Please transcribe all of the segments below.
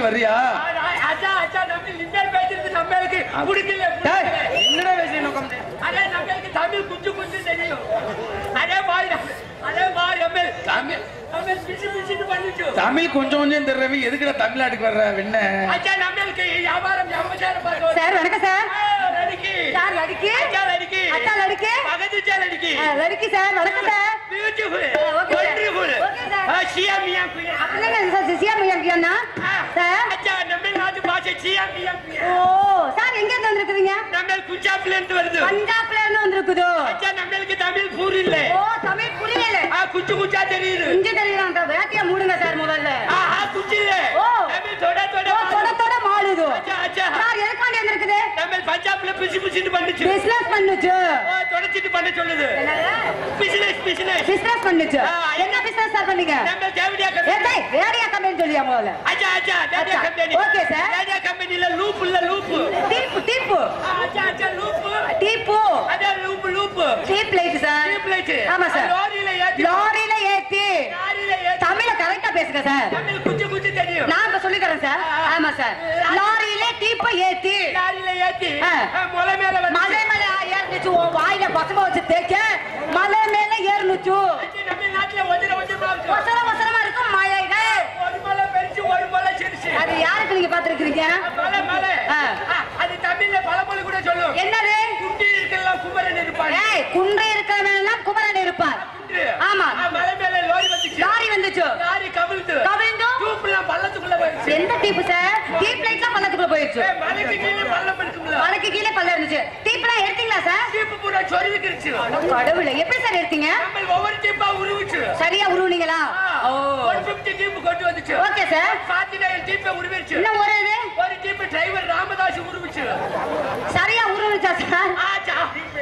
வர்றியா அச்சா அச்சா நம்ம இந்தியன் பேசுறது நம்மளுக்கு பிடிக்கல டேய், பிடிக்கல. என்னடா பேசுறீங்க உட்காந்து அதே நம்மளுக்கு தமிழ் குஞ்சு குஞ்சு தெரியும் அதே மாதிரி அதே மாதிரி நம்ம தமிழ் நம்ம பிசு பிசுன்னு பண்ணிச்சு தமிழ் கொஞ்சம் கொஞ்சம் தெரிறவன் எதுக்குடா தமிழ்நாட்டுக்கு வர்ற வெண்ண அச்சா நம்மளுக்கு வியாபாரம் வியாபாரம் பார்க்க சார் வணக்கம் சார் லடிக்கி சார் லடிக்கு அச்சா லடிக்கி அச்சா லடிக்கு பகத்து சா லடிக்கி ஆ, லடிக்கு சார் வணக்கம் sir beautiful okay, sir. Wonderful Okay, sir. ஆ சியா மியா குயா அப்படிங்க சார் சிசியா மையா சார் அச்சா நம்ம நாட்டு பாஷை சியா மியா குயா ஓ சார் எங்க இருந்து வந்திருக்குறீங்க நம்ம குஞ்சாப்ல இருந்து வருது பஞ்சாப்ல இருந்து வந்திருக்குதோ அச்சா நம்மளுக்கு தமிழ் புரியல ஓ தமிழ் புரியல ஆ குஞ்சு குஞ்சா தெரியுது இங்க தெரியலாம் வேட்டியா மூடுங்க சார் முதல்ல ஆ ஆ குஞ்சு இல்ல ஓ. தமிழ் தொட தொட ஓ தொட தொட மாளுதோ அச்சா அச்சா சார் எதுக்காண்டி வந்திருக்குது நம்ம பஞ்சாப்ல பிசு பிசுன்னு பண்ணுச்சு பிசினஸ் பண்ணுச்சு ஆ, தொடச்சிட்டு பண்ண சொல்லுது பிசினஸ் பிசினஸ் பிசினஸ் பண்ணுச்சு ஆ, என்ன பிசினஸ் சார் பண்ணீங்க நம்ம தேவடியா ஏ கம்பெனி டேய் ரேடியா கம்பெனி சொல்லியா முதல்ல அச்சா அச்சா தேவடியா அச்சா. Company Okay, sir. தேவடியா கம்பெனில லூப் இல்ல லூப் டீப்பு டீப்பு அச்சா அச்சா லூப் டீப்பு அதான் லூப் லூப் டீப் லைட் சார் டீப் லைட் ஆமா சார் லாரியில ஏத்தி லாரியில ஏத்தி லாரியில ஏத்தி தமிழ கரெக்டா பேசுங்க சார் தமிழ் குஞ்சு குஞ்சு தெரியும் நான் இப்ப சொல்லி தரேன் சார் ஆமா சார் லாரியில டீப்ப ஏத்தி லாரியில ஏத்தி ஆ. ஆ, முளை மேல வந்து மலை மேல ஏறிச்சு உன் வாயில பசங்க வச்சு தேய்க்க மலை மேல ஏறினுச்சு நம்ம நாட்டுல ஒஜர ஒஜரமா இருக்கு வசர வசரமா இருக்கும் மழைகள் ஒரு மலை பெருசு ஒரு மலை சிறுசு அது யாருக்கு நீங்க பாத்துருக்கீங்க மலை மலை ஆ. ஆ, அது தமிழ்ல பழமொழி கூட சொல்லும் என்னது குட்டி இருக்கலாம் குமரன் இருப்பான் ஏய் குன்றை இருக்கிறவன் எல்லாம் குமரன் இருப்பார் குன்று. ஆமா. ஆ, மலை மேல லோரி வந்துச்சு லாரி வந்துச்சு லாரி கவிழ்ந்து கவிழ்ந்து டூப்லாம் பள்ளத்துக்குள்ள போயிடுச்சு எந்த டீப்பு சார் டீப் லைட்லாம் பள்ளத்துக்குள்ள போயிடுச்சு ஏய், மலைக்கு கீழே பள்ளம் இருக்கும்ல மலைக்கு கீழே பள்ளம் இருந்துச்சு டீப்லாம் எடுத்தீங்களா சார் ஜீப்பு பூரா சொருவிக்கிருச்சு கடவுளே எப்படி சார் எடுத்தீங்க நம்ம ஒவ்வொரு ஜீப்பா உருவிச்சு சரியா உருவுனீங்களா ஓ ஒன் பிப்டி ஜீப்பு கொண்டு வந்துச்சு ஓகே சார் ஃபார்ட்டி நைன் ஜீப்பை உருவிருச்சு இன்னும் ஒரு இது ஒரு ஜீப்பு டிரைவர் ராமதாஸ் உருவிச்சு சரியா உருவுச்சா சார் ஆச்சா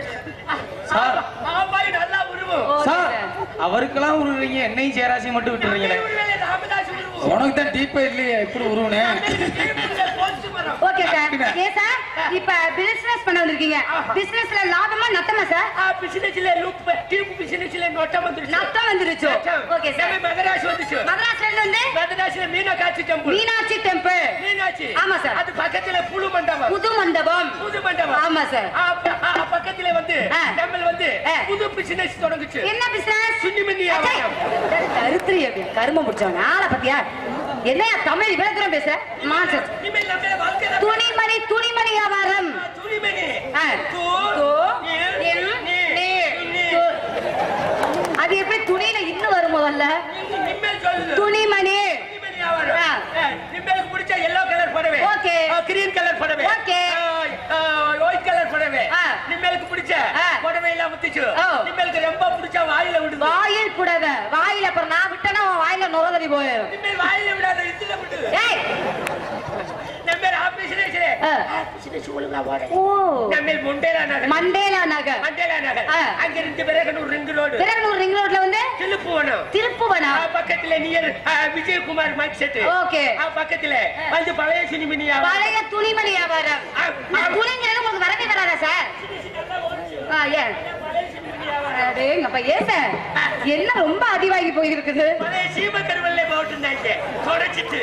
சார் ஆமாய் நல்லா உருவும் ஓகே சார் சார் அவருக்கெல்லாம் உருவுறீங்க என்னையும் சேராசி மட்டும் விட்டுறீங்களே உருவேல ராமதாஸ் உருவும் உனக்கு தான் டீப்பே இல்லையே எப்படி உருவுனே ஜீப்புல போஸ்ட் மரம் ஓகே சார் அப்படின்னா? ஏன் சார் இப்ப பிசினஸ் பண்ண வந்திருக்கீங்க பிசினஸ்ல லாபமா நட்டமா சார் ஆ பிசினஸ்ல லூப் டீப் பிசினஸ்ல நொட்டம் வந்துருச்சு நட்டம் வந்துருச்சு ஓகே சார் நம்ம மதராஸ் வந்துச்சு மதராஸ்ல இருந்து வந்து மதராஸ்ல மீனாட்சி டெம்பிள் மீனாட்சி டெம்பிள் மீனாட்சி ஆமா சார். அது பக்கத்துல புழு மண்டபம் புது மண்டபம் புது மண்டபம் ஆமா சார் ஆ, ப- ஆ, பக்கத்துல வந்து ஆ. டெம்பிள் வந்து ஆ. புது பிசினஸ் தொடங்குச்சு என்ன பிசினஸ் சுன்னிமணி வியாபாரம். கருத்திரி அப்படி கரும முடிச்சவங்க ஆளை பத்தியா என்னையா தமிழ் இவ்வளவு தூரம் பேசுற மாசம் இனிமேல் நம்ம வாழ்க்கை தான் துணிமணி துணிமணி வியாபாரம் துணிமணி ஆ. து, து, இல், இல், நி, நி, நி. து. அது எப்படி துணியில இன்னும் வரும் முதல்ல இனிமேல் சொல்லுது. துணிமணி துணிமணி வியாபாரம். ஆ. ஆ, இனிமேல் பிடிச்ச yellow color புடவை. Okay. ஆ, green color புடவை. Okay. ஆ, ஆ, white color புடவை. ஆ. இனிமேலுக்கு பிடிச்ச ஆ. புடவை எல்லாம் முத்திச்சு. ஓ. இனிமேலுக்கு ரொம்ப பிடிச்ச வாயில விடுது. வாயில் புடவை வாயில அப்புறம் நான் விட்டேன்னா உன் வாயில நுரதறி போயிடும் இனிமேல் வாயில விடாத, இதுல விடு. ஏய் நம்ம ஆபீஸ்ல இருக்கிற ஆ. ஆபீஸ்ல ஒழுங்கா ஓடு. ஓ நம்ம முண்டேலா நகர். மண்டேலா நகர் மண்டேலா நகர். ஆ. அங்க இருந்து பிறகு ரிங் ரோடு திருநூறு ரிங் ரோட்ல வந்து திருப்புவனம் திருப்புவனம் ஆ, பக்கத்துல near Vijayakumar mike set okay பக்கத்துல வந்து பழைய சினிமினி வியாபாரம். பழைய துணிமணி வியாபாரம் ஆ, இந்த துணிங்கிறது உங்களுக்கு வரவே வராதா சார் ஆ, ஏன் அடேங்கப்பா, ஏன் சார் என்ன ரொம்ப அதிவாகி போயிருக்குது பழைய சீமக்கருவல்ல போட்டிருந்தாங்க தொடச்சிட்டு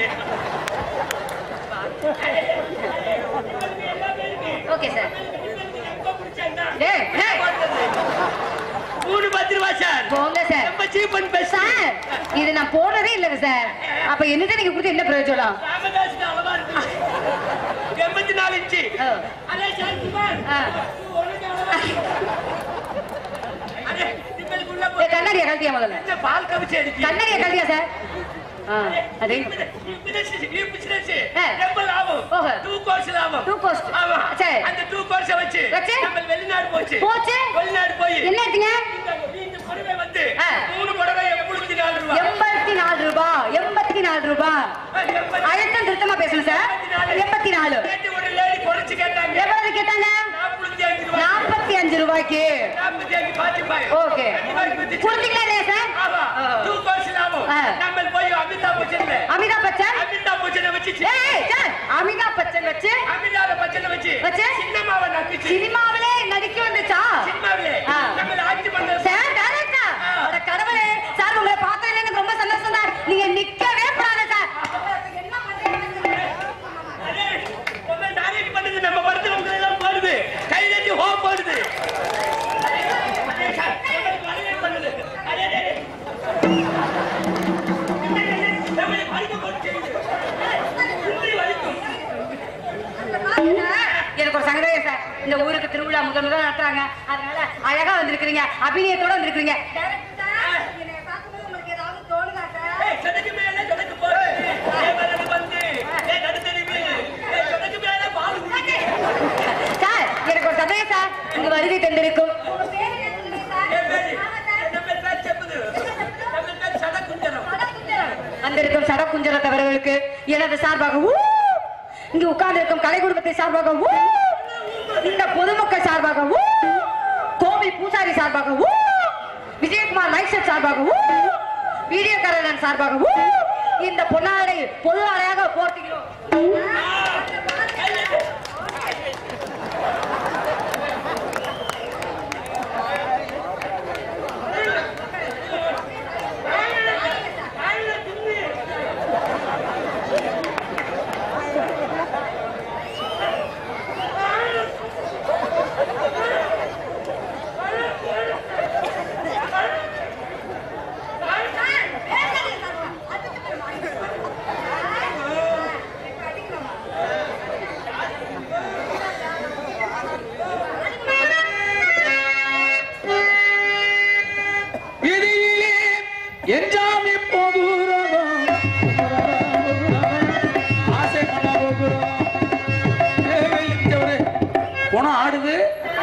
ஓகே சார் ஏய், ஏய், மூணு பத்து ரூபா சார் போங்க சார் ரொம்ப சீப் அண்ட் பெஸ்ட் சார் இது நான் போடுறதே இல்லைங்க சார் அப்ப என்னது நீங்க கொடுத்து என்ன பிரயோஜனம் ராமதாஸ் அளவா இருக்கு எண்பத்தி நாலு இன்ச்சு ஆ. அதே சார் குமார் ஆ. உனக்கு அளவா இருக்கு. அதே உங்களுக்கு உள்ள ஏய், கண்ணாடியை கழட்டியா முதல்ல இந்த பால் கவிச்சு அடிச்சு கண்ணாடியை கழட்டியா சார் ஆ, அதே ஆ. ரொம்ப லாபம் ஓஹோ. டூ கோர்ஸ் லாபம் Two course. ஆமா சரி. அந்த டூ கோர்ஸ் வச்சு வச்சு? நம்ம வெளிநாடு போச்சு போச்சு? வெளிநாடு போய் என்ன எடுத்தீங்க இந்த இந்த புடவை வந்து ஆ. மூணு புடவை எண்பத்தி நாலு ரூபாய் எண்பத்தி நாலு ரூபாய் எண்பத்தி நாலு ரூபாய் எண்பத்தி அழுத்தம் திருத்தமா பேசணும் சார் எண்பத்தி நாலு கேட்டு ஒரு லேடி குறைச்சு கேட்டாங்க எவ்வளவு கேட்டாங்க நாற்பத்தி அஞ்சு ரூபாய் நாற்பத்தி அஞ்சு ரூபாய்க்கு நாற்பத்தி அஞ்சு பாத்தி பாய் ஓகே புரிஞ்சுங்களா இல்லையா சார் ஆமா ஆ. டூ கோர்ஸ் லாபம் ஆ. நம்ம போய் அமிதாப் பச்சன்ல அமிதாப் பச்சன் அமிதாப் பச்சனை வச்சு ஏய், ஏய், சார் அமிதாப் பச்சன் வச்சு அமிதாப் பச்சனை வச்சு வச்சு? சின்னமாவை நக்கிச்சு சினிமாவிலே நடிக்க வந்துச்சா சினிமாவிலே ஆ. நம்ம ஆட்சி பண்ண சார் டேரக்டா அட கடவுளே சார் உங்களை பார்த்ததுல எனக்கு ரொம்ப சந்தோஷம் சார் நீங்க நிக்கவே கூடாது சார் என்ன பண்றீங்க எனக்கு ஒரு சங்கடம் சார் இந்த ஊருக்கு திருவிழா முதல் முதல் நடத்துறாங்க அதனால அழகா வந்திருக்கிறீங்க அபிநயத்தோட வந்திருக்கிறீங்க ஏய், சொடக்கு மேல சொடக்கு போடு. ஏய், வலது வந்து. ஏய், நடுத்தெருவு. ஏய், சொடக்கு மேல பால் குடிக்கு. சார் எனக்கு ஒரு சந்தேகம் சார் இங்க வருகை தந்திருக்கும் என் பேரு, என் பேர் பேர் செப்புது. என் பேர் சடக்குஞ்சரம். வந்திருக்கும் சடக்குஞ்சர தவறுகளுக்கு எனது சார்பாக ஊ! இங்கு உட்கார்ந்திருக்கும் கலை குடும்பத்தை சார்பாக ஊ! இந்த பொதுமக்கள் சார்பாக ஊ! கோவில் பூசாரி சார்பாக ஊ! விஜயகுமார் மைசர் சார்பாக ஊ! வீடியோக்காரன் சார்பாக ஊ! இந்த பொன்னாடை பொது ஆடையாக போர்த்துகிறோம் விதியிலே எஞ்சாம் இப்போது உறவும். ஆசை பண்ண போகிறோம். ஏய், இங்க ஒரு குணம் ஆடுது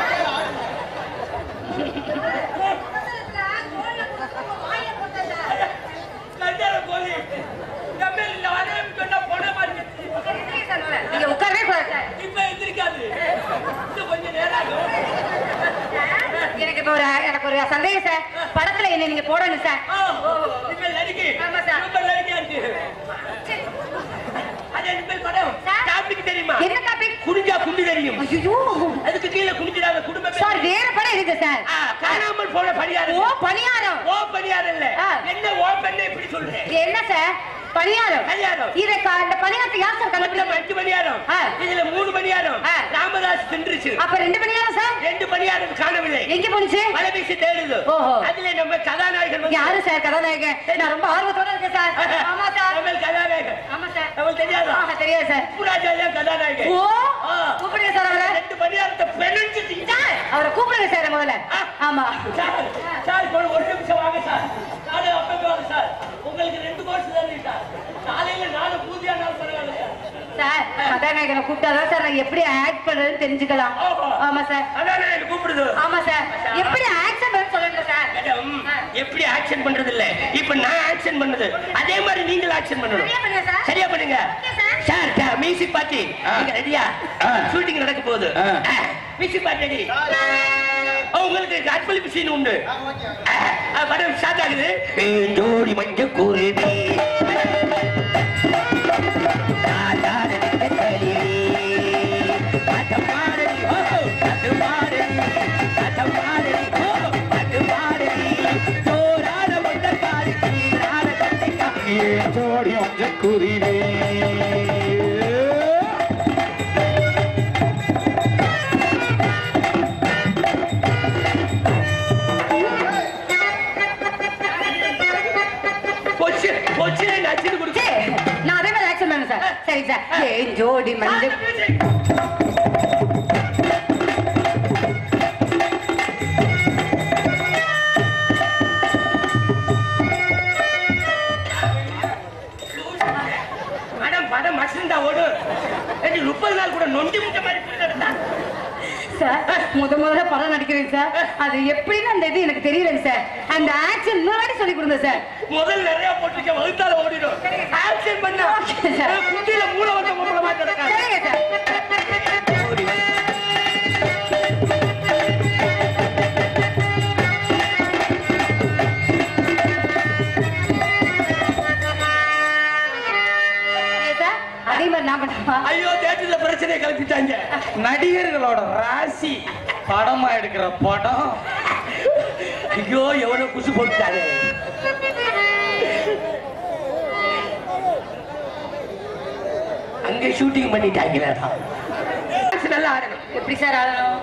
கல்யாண கோழி. என் பேர் இந்த வரவேற்பு சொன்னா போன மாதிரி. நீங்க உட்காரவே கூடாது சார் இப்ப எந்திரிக்காது. இன்னும் கொஞ்சம் நேரம் ஆகும். எனக்கு இப்ப ஒரு எனக்கு ஒரு சந்தேகம் சார் படத்துல என்ன நீங்க போடணும் சார் ஆ, இனிமேல் நடிக்கு. ஆமா சார். ரொம்ப நடிகையா இருக்கு. அது இனிமேல் படம். சார். டாபிக் தெரியுமா என்ன டாபிக் குனிஞ்சா குண்டு தெரியும் ஐயோ அதுக்கு கீழே குனிஞ்சிடாத குடும்பமே சார் வேற படம் இருக்கு சார் ஆ, காணாமல் போன பணியாரம் ஓ பணியாரம் ஓ பணியாரம் இல்ல ஆ. என்ன ஓ பெண்ணை இப்படி சொல்றேன் என்ன சார் பணியாரம் கல்யாணம் இதை க- இந்த பணியாரத்தை யார் சார் மொத்தம் கண்டுபிடிச்சது அஞ்சு பணியாரம் ஆ. இதுல மூணு பணியாரம் ஆ. ராமதாஸ் தின்றுச்சு அப்ப ரெண்டு பணியாரம் சார் ரெண்டு பணியாரம் காணவில்லை எங்க போனுச்சு மலை வீசி தேடுது ஓஹோ. அதுல நம்ம கதாநாயகன் வந்து- யாரு சார் கதாநாயகன் நான் ரொம்ப ஆர்வத்தோட இருக்கேன் சார் ஆமா சார் நம்ம கதாநாயகன் ஆமா சார் நம்மளுக்கு தெரியாதா ஆஹா, தெரியாது சார் உப்புராஜா தான் கதாநாயகன் ஓ ஆ. கூப்பிடுங்க சார் அவரை ரெண்டு பணியாரத்தை பெனஞ்சு சார் அவரை கூப்பிடுங்க சார் முதல்ல ஆ. ஆமா சார் சார் இப்போ ஒரு நிமிஷம் வாங்க சார் நானே அப்பவே வாங்க சார் உங்களுக்கு ரெண்டு கோர்ஸ் தானே சார் காலையில நாலு பூஜையா நாள் பரவாயில்ல சார் சார் கதாநாயகனை கூப்பிட்டாதான் சார் நான் எப்படி ஆக்ட் பண்றதுன்னு தெரிஞ்சுக்கலாம் ஓஹோ. ஆமா சார் அதான் நான் எனக்கு கூப்பிடுது ஆமா சார் எப்படி ஆக்ஷன் பண்ண சொல்லுங்க சார் மேடம் எப்படி ஆக்ஷன் பண்றது இல்ல இப்ப நான் ஆக்ஷன் பண்ணது அதே மாதிரி நீங்களும் ஆக்ஷன் பண்ணணும் சரியா பண்ணுங்க சார் சரியா பண்ணுங்க Okay, sir. Sir music party ஆ. நீங்க ரெடியா ஆ. ஷூட்டிங் நடக்க போகுது ஆ. மியூசிக் பார்ட்டி ரெடி உங்களுக்கு அர்ப்பணிப்பு சீன் உண்டு ஆ, ஆ, படம் ஸ்டார்ட் ஆகுது ஜோடி மஞ்ச குருவி ஜோடி ஒன்ற குருவி பொச்சு பொச்சு நச்சுன்னு கொடுத்து சரி, நான் அதே மாதிரி ஆக்ஷன் பண்ணேன் சார் சரி சார் ஏய் ஜோடி மஞ்சள் மேடம் படம் மசிந்தா ஓடும் ஏண்டி, முப்பது நாள் கூட நொண்டி முட்டை மாதிரி போயிட்டு சார் முத முதல்ல படம் நடிக்கிறேன் சார் அது எப்படின்னு அந்த இது எனக்கு தெரியலங்க சார் அந்த ஆக்ஷன் முன்னாடி சொல்லி கொடுங்க சார் முதல் நிறைய போட்டுருக்க வகுத்தால ஓடிடும் ஆக்ஷன் பண்ண Okay, sir. குட்டியில மூளை வந்த மூளை மாதிரி நடக்காது சரிங்க சார் ஏய் சார், அதே மாதிரி நான் பண்ணுமா ஐயோ தேட்டர்ல பிரச்சனையை கிளப்பிட்டாங்க நடிகர்களோட ராசி படமா எடுக்கிற படம் ஐயோ எவ்வளவு குசு போட்டுட்டாரு அங்க ஷூட்டிங் பண்ணிட்டாங்களா நல்லா ஆடணும் எப்படி சார் ஆடணும்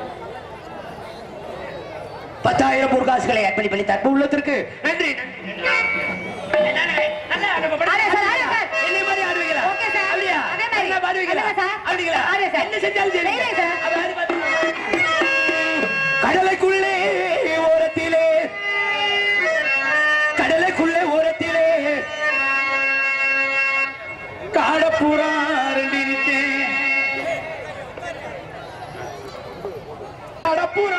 பத்தாயிரம் பொற்காசுகளை அர்ப்பணி பண்ணி தற்ப உள்ளத்திற்கு நன்றி நன்றி, நன்றி. நல்லா ஆடுங்க, படம். ஆடுங்க சார், ஆடுங்க சார். என்னை மாதிரி ஆடுவீங்களா? Okay, sir. அப்படியா? அதே மாதிரி. என்ன பாடுவீங்களா ஆடுவேன் சார். அப்படிங்களா ஆடுவேன் சார். என்ன செஞ்சாலும் சரி செய்வேன் சார். அப்ப ஆடி பாத்துக்கலாம். கடலைக்குள்ளே ஓரத்திலே கடலைக்குள்ளே ஓரத்திலே காடப்புறா ரெண்டிருத்தே காடப்புறா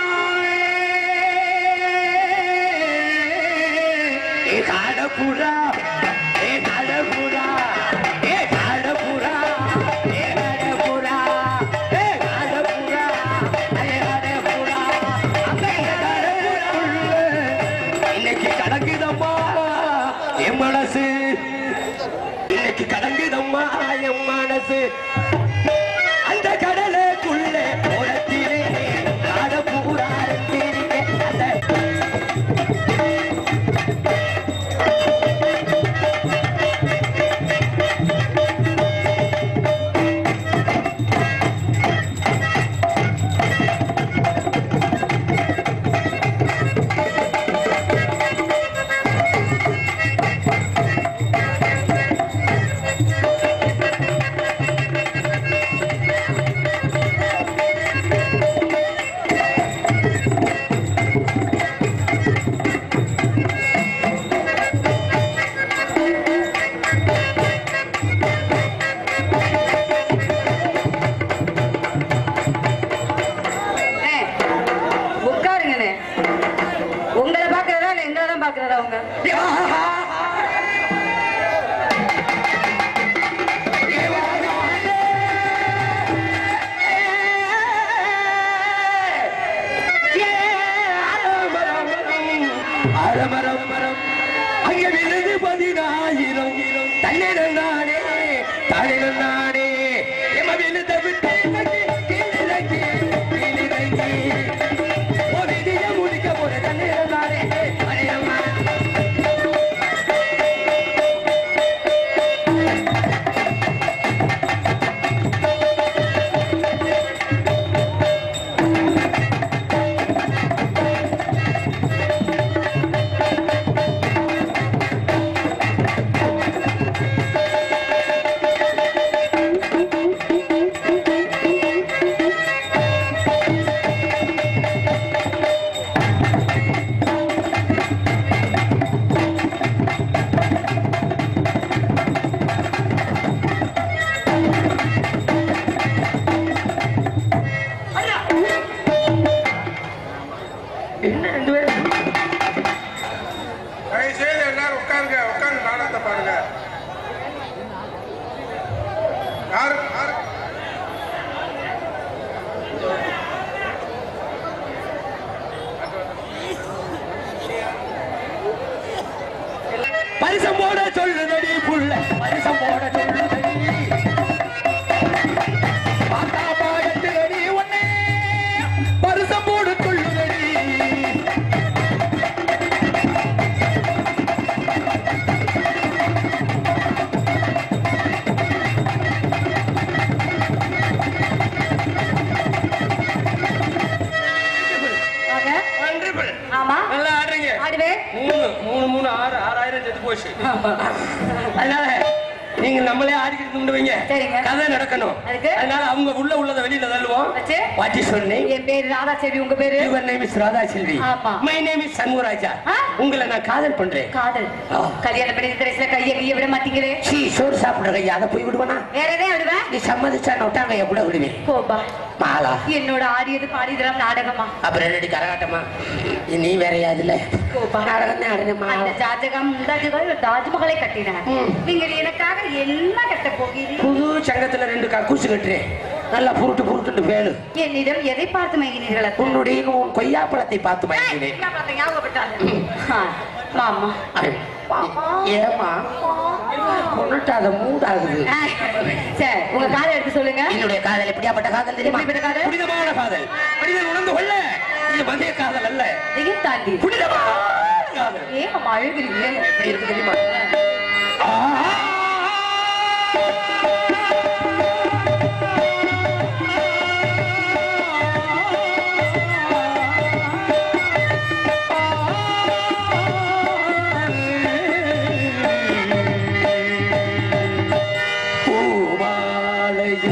ஏ காடப்புறா ஏ காடப்புறா ஏ காடப்புறா ஏ காடப்புறா ஏ காடப்புறா ஏ காடப்புறா அந்த காடப்புறா இன்னைக்கு கடக்குதம்மா என் மனசு இன்னைக்கு கடங்குதம்மா என் மனசு அந்த கடலுக்குள்ளே ஓரத்திலே காடப்பூரா ரெண்டிருக்கே. அந்த ஏய், உட்காருங்கண்ணே உங்களை பாக்குறதா இல்ல எங்களை தான் பாக்குறதா உங்க அலமரம் மரம் அங்கே விழுது பதினாயிரம் தன்னிடம் நானே தானிடம் நானே எம விழுத விட்டு கீழிறங்கி கீழிறங்கி ஒரு விதிய முடிக்க போற தன்னிடம் நானே அடையம்மா என்ன ரெண்டு பேரும் தயவு செய்து எல்லாரும் உட்காருங்க உட்கார்ந்து நாடகத்தை பாருங்க யாரு யாரு பரிசம் போட சொல்லுதடி புள்ள பரிசம் போட சொல்லுதடி பார்த்தா பாடட்டுதடி உன்னை பரிசம் போட சொல்லுதடி வாங்க Wonderful. ஆமா நல்லா ஆடுறீங்க ஆடுவேன் மூணு மூணு மூணு ஆறு ஆறாயிரம் செத்து போச்சு அதனால நீங்க நம்மளே ஆடிக்கிட்டு கும்பிடுவீங்க சரிங்க. கதை நடக்கணும் அதுக்கு? அதனால அவங்க உள்ள உள்ளத வெளியில தள்ளுவோம் வச்சு? வாட் இஸ் யுவர் நேம் என் பேரு ராதா செல்வி உங்க பேரு your name is Radha Selvi ஆமா. மை நேம் இஸ் சண்முகராஜா ஆ? உங்களை நான் காதல் பண்றேன் காதல் ஆ. கல்யாணம் பண்ணி திரைசில கைய கைய விட மாட்டீங்களே சீ சோறு சாப்பிடுற கையா அதை போய் விடுவானா வேற எதையும் விடுவேன் நீ சம்மதிச்சா நொட்டாங்க கூட விடுவேன் போப்பா மாலா என்னோட ஆடியது பாடியதெல்லாம் நாடகமா அப்புறம் ரெண்டு கரகாட்டமா நீ வேறையா இதுல போப்பா நாடகம் தான் ஆடுனேமா அந்த ஜாஜகம் முந்தாஜகம் தாஜ்மஹாலை கட்டினார் ம். நீங்கள் எனக்காக என்ன கட்ட போகிறீர்கள் புது சங்கத்துல ரெண்டு கக்கூசு கட்டுறேன் நல்லா புருட்டு புருட்டு வேலு என்னிடம் எதை பார்த்து மயங்கினீர்கள் அத்தை? உன்னுடைய உன் கொய்யாப்பழத்தை பார்த்து ஏய், மயங்கினேன் என்ன பார்த்த ஞாபகப்பட்டாரு? ஆ, மாமா ஏமா பொண்ணுட்டு அதை மூடாகுது ஆ, சரி உங்க காதை எடுத்து சொல்லுங்க என்னுடைய காதல் எப்படியாப்பட்ட காதல் தெரியுமா எப்படிப்பட்ட காதல்? புனிதமான காதல் மனிதன் உணர்ந்து கொள்ள இது மதிய காதல் அல்ல இதையும் தாண்டி புனிதமான காதல் ஏன் அம்மா அழுகிறீங்க எப்படி இருக்கு தெரியுமா ஆ பூமாலைய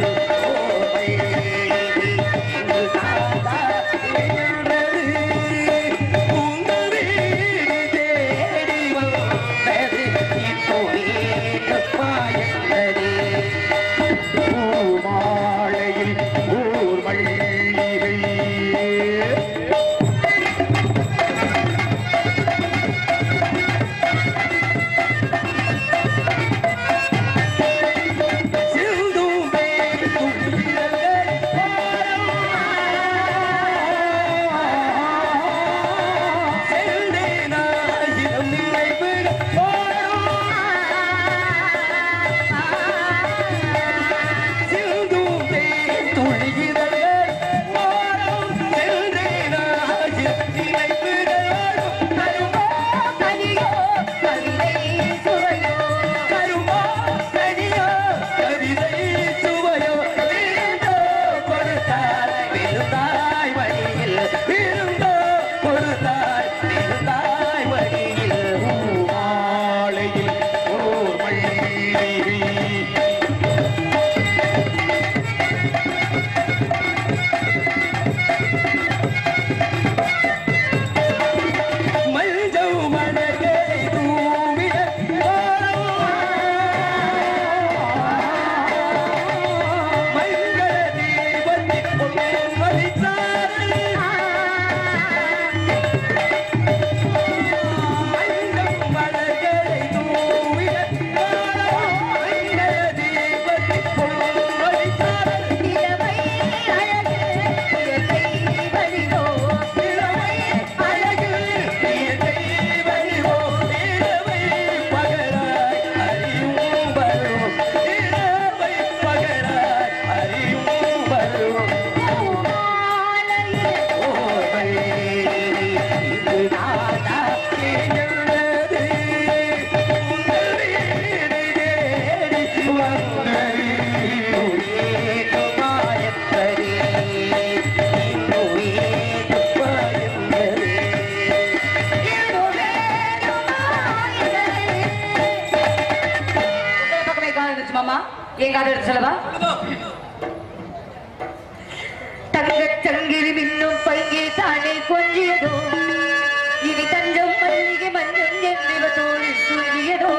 சங்கிலி மின்னும் பைங்கி தானே கொஞ்சியதோ இனி தஞ்சம் மல்லிகை மஞ்சள் என்று தோழில் துள்ளியதோ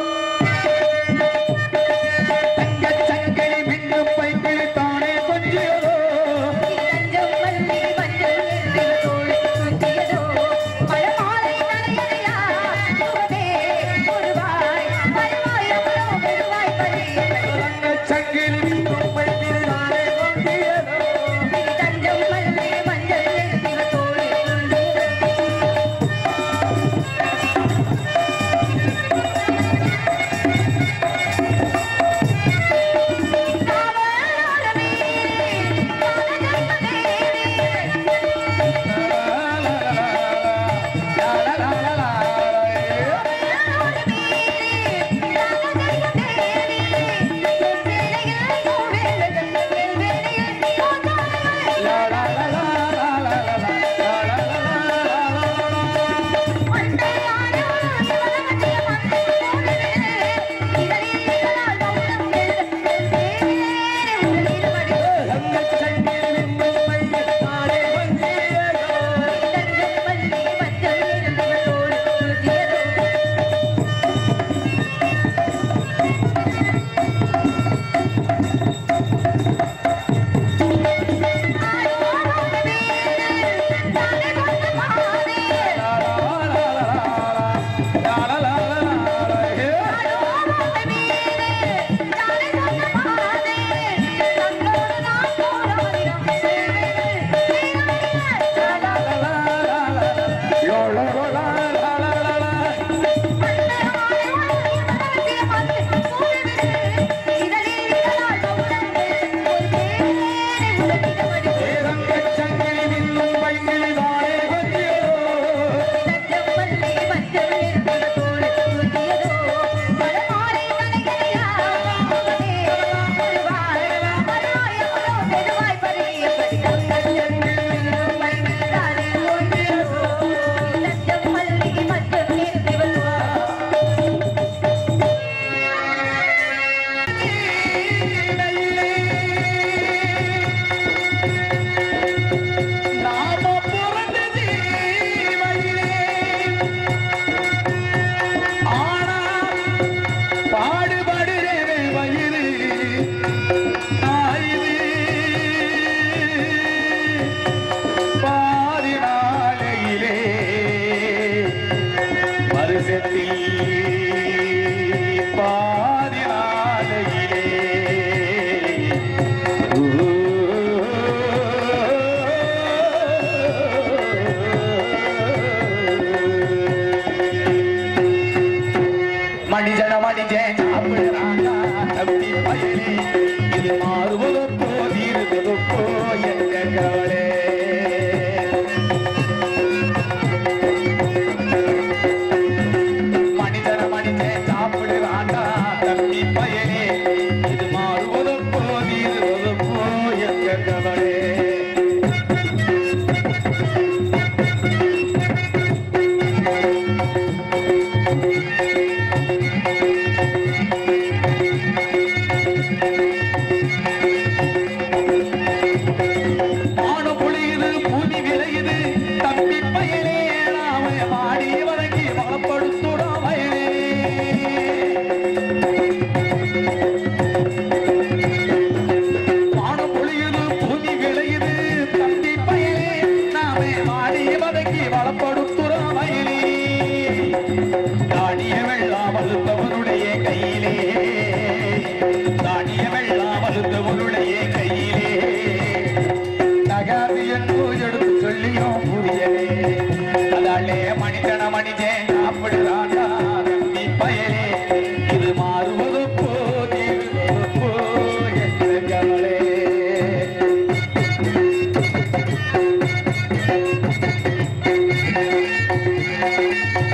தங்கச் சங்கிலி மின்னும் பைங்கிளி தானே கொஞ்சியதோ இனி தஞ்சம் மல்லிகை மஞ்சள் என்று தோழில் துள்ளியதோ மழமாலை நனையலையா முகமே ஒருவாய் மறுவாய் அவ்வளோ பெருவாய் பறியது தங்கச் சங்கிலி மின்னும் பைங்கிளி தானே கொஞ்சியதோ இனி தஞ்சம் மல்லிகை மஞ்சள் என்று தோழில் துள்ளியதோ பாடுபடுறேன் வயிறு தாயுது பாதி நாளையிலே வருஷத்தில் பாதி நாளையிலே மனிதன மனிதன் சாப்பிடுறாங்க தப்பி பயலே இது மாறுவதற்கோ தீர்வதற்கோ என்ற கவலை மனிதன மனிதன் சாப்பிடுறாண்டா தப்பி பயலே இது மாறுவதற்கோ தீர்வதற்கோ என்ற கவலை வானம் பொழியுது, பூமி விளையுது, தம்பி பயலே, நாம வாடி வதங்கி வளப்படுத்துறோம் வயலே. வானம் பொழியுது, பூமி விளையுது, தம்பி பயலே, நாம வாடி வதங்கி வளப்படுத்துறோம் வயலே. தானிய வெள்ளம் வலுத்தவனுடைய கையிலே தானிய வெள்ளம் வலுத்தவனுடைய கையிலே தகாது என்று எடுத்து சொல்லியும் புரியலே அதாலே மனிதன மனிதன் சாப்பிடுறாண்டா தம்பி பயலே இது மாறுவது போதிருப்போ என்ற கவலை ஆ